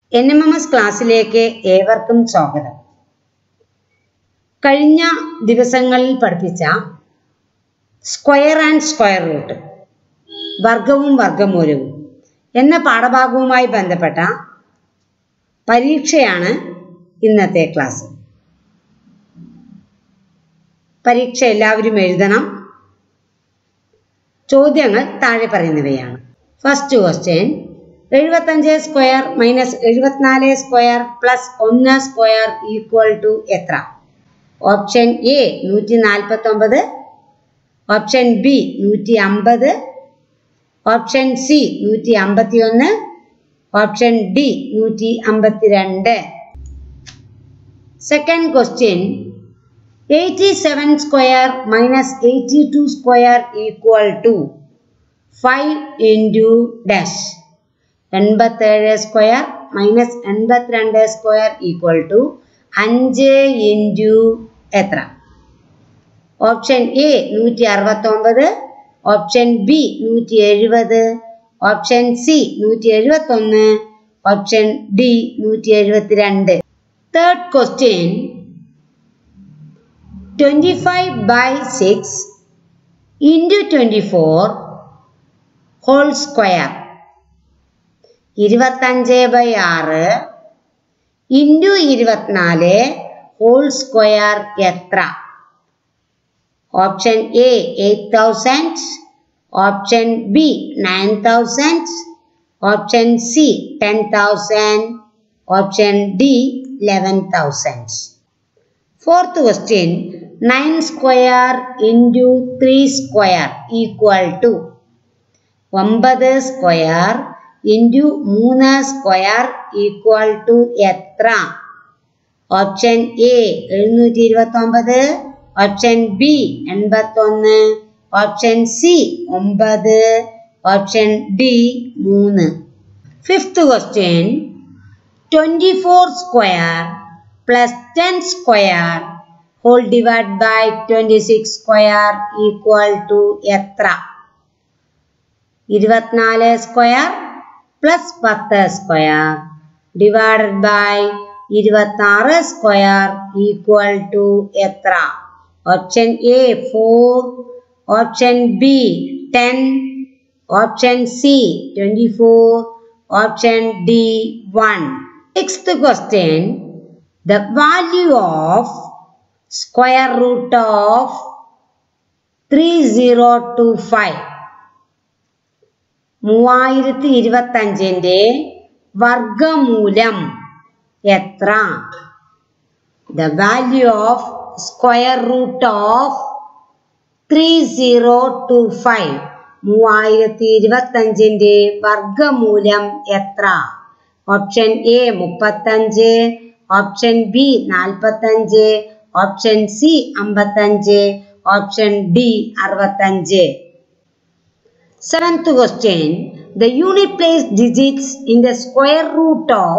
N M M S ക്ലാസ്സിലേക്ക് ഏവർക്കും സ്വാഗതം കഴിഞ്ഞ ദിവസങ്ങളിൽ പഠിപ്പിച്ച സ്ക്വയർ ആൻഡ് സ്ക്വയർ റൂട്ട് വർഗവും വർഗമൂലവും എന്ന പാഠഭാഗവുമായി ബന്ധപ്പെട്ട പരീക്ഷയാണ് ഇന്നത്തെ ക്ലാസ് പരീക്ഷ എല്ലാവരും എഴുതണം ചോദ്യങ്ങൾ താഴെ പറയുന്നവയാണ് ഫസ്റ്റ് ക്വസ്റ്റ്യൻ എഴുപത്തഞ്ച് സ്ക്വയർ മൈനസ് എഴുപത്തിനാല് സ്ക്വയർ പ്ലസ് ഒന്ന് സ്ക്വയർ ഈക്വൽ ടു എത്ര ഓപ്ഷൻ എ നൂറ്റി നാൽപ്പത്തൊമ്പത് ഓപ്ഷൻ ബി നൂറ്റി അമ്പത് ഓപ്ഷൻ സി നൂറ്റി അമ്പത്തി ഒന്ന് ഓപ്ഷൻ ഡി നൂറ്റി അമ്പത്തിരണ്ട് second question eighty seven square minus eighty two square equal to five into dash എൺപത്തേഴ് സ്ക്വയർ മൈനസ് എൺപത്തിരണ്ട് സ്ക്വയർ ഈക്വൽ ടു അഞ്ച് ഇൻറ്റു എത്ര ഓപ്ഷൻ എ നൂറ്റി അറുപത്തൊമ്പത് ഓപ്ഷൻ ബി നൂറ്റി എഴുപത് ഓപ്ഷൻ സി നൂറ്റി എഴുപത്തൊന്ന് ഓപ്ഷൻ ഡി നൂറ്റി എഴുപത്തിരണ്ട് third question twenty five by six into twenty four whole square ഇരുപത്തഞ്ച് ബൈ ആറ് ഇൻറ്റു ഇരുപത്തിനാല് ഹോൾ സ്ക്വയർ എത്ര option A eight thousand option B nine thousand option C ten thousand option D eleven thousand fourth question nine square into three square equal to ഒമ്പത് square into മൂന്ന് square equal to എത്ര option A എഴുന്നൂറ്റി ഇരുപത്തൊമ്പത് option B എൺപത്തൊന്ന് option C ഒമ്പത് option D മൂന്ന് fifth question twenty four square plus ten square whole divide by twenty six square equal to എത്ര ഇരുപത്തിനാല് സ്ക്വയർ പ്ലസ് പത്ത് സ്ക്വയർ ഡിവൈഡഡ് ബൈ ഇരുപത്താറ് സ്ക്വയർ ഈക്വൽ ടു എത്ര option A four option B ten option C twenty four option D one sixth question the value of square root of three zero two five മൂവായിരത്തി ഇരുപത്തഞ്ചിൻ്റെ വർഗമൂലം എത്ര the value of square root of three zero two five മൂവായിരത്തി ഇരുപത്തഞ്ചിൻ്റെ വർഗമൂലം എത്ര option A മുപ്പത്തഞ്ച് option B നാൽപ്പത്തഞ്ച് ഓപ്ഷൻ സി അമ്പത്തഞ്ച് ഓപ്ഷൻ ഡി അറുപത്തഞ്ച് Seventh question. The unit place digits in the square root of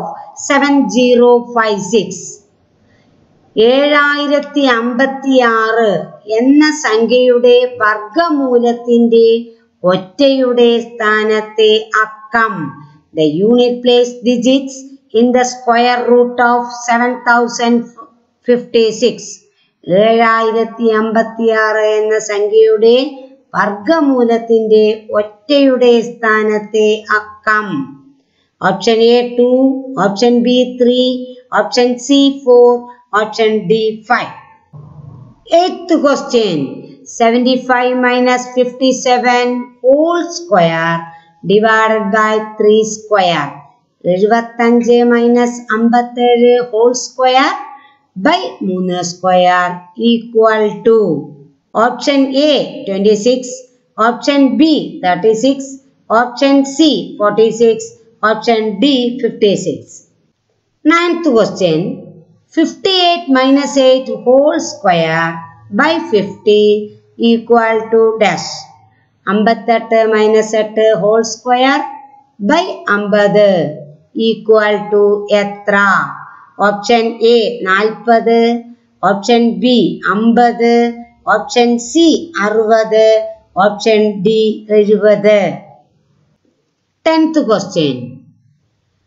7056. ഏഴായിരത്തി അമ്പത്തി ആറ് എന്ന സംഖ്യയുടെ വർഗമൂലത്തിന്റെ ഒറ്റയുടെ സ്ഥാനത്തെ അക്കം the unit place digits in the square root of seven thousand fifty six ഏഴായിരത്തി അമ്പത്തി ആറ് എന്ന സംഖ്യയുടെ വർഗമൂലത്തിന്റെ ഒറ്റയുടെ സ്ഥാനത്തെ അക്കം option A two option B three option C four option D five eighth question seventy five minus fifty seven whole square divided by three square എഴുപത്തഞ്ച് മൈനസ് അമ്പത്തേഴ് ഹോൾ സ്ക്വയർ ബൈ മൂന്ന് square equal to option A twenty six option B thirty six option C forty six option D fifty six ninth question fifty eight minus eight whole square by fifty equal to dash അമ്പത്തെട്ട് minus എട്ട് whole square by അമ്പത് equal to എത്ര option A നാൽപ്പത് option B അമ്പത് option C അറുപത് option D എഴുപത് tenth question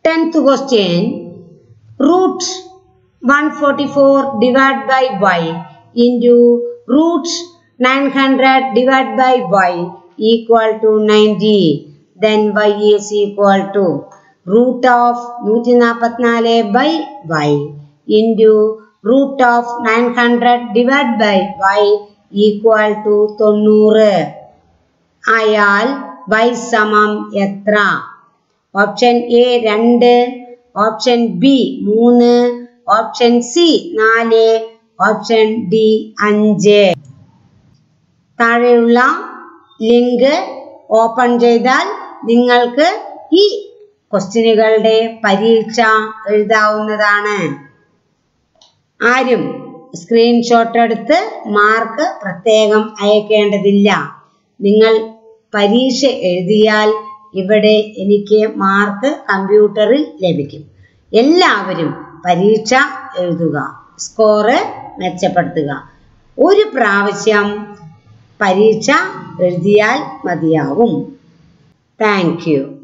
tenth question root one forty four divide by Y into root nine hundred divide by Y equal to ninety then Y is equal to root of നൂറ്റി നാൽപ്പത്തിനാല് by Y into root of nine hundred divide by Y equal to തൊണ്ണൂറ് ആയാൽ Y സമം എത്ര option A രണ്ട് option B മൂന്ന് option C നാല് option D അഞ്ച് താഴെയുള്ള ലിങ്ക് ഓപ്പൺ ചെയ്താൽ നിങ്ങൾക്ക് ഈ ക്വസ്റ്റ്യനുകളുടെ പരീക്ഷ എഴുതാവുന്നതാണ് ആരും സ്ക്രീൻഷോട്ട് എടുത്ത് മാർക്ക് പ്രത്യേകം അയക്കേണ്ടതില്ല നിങ്ങൾ പരീക്ഷ എഴുതിയാൽ ഇവിടെ എനിക്ക് മാർക്ക് കമ്പ്യൂട്ടറിൽ ലഭിക്കും എല്ലാവരും പരീക്ഷ എഴുതുക സ്കോറ് മെച്ചപ്പെടുത്തുക ഒരു പ്രാവശ്യം പരീക്ഷ എഴുതിയാൽ മതിയാവും താങ്ക് യു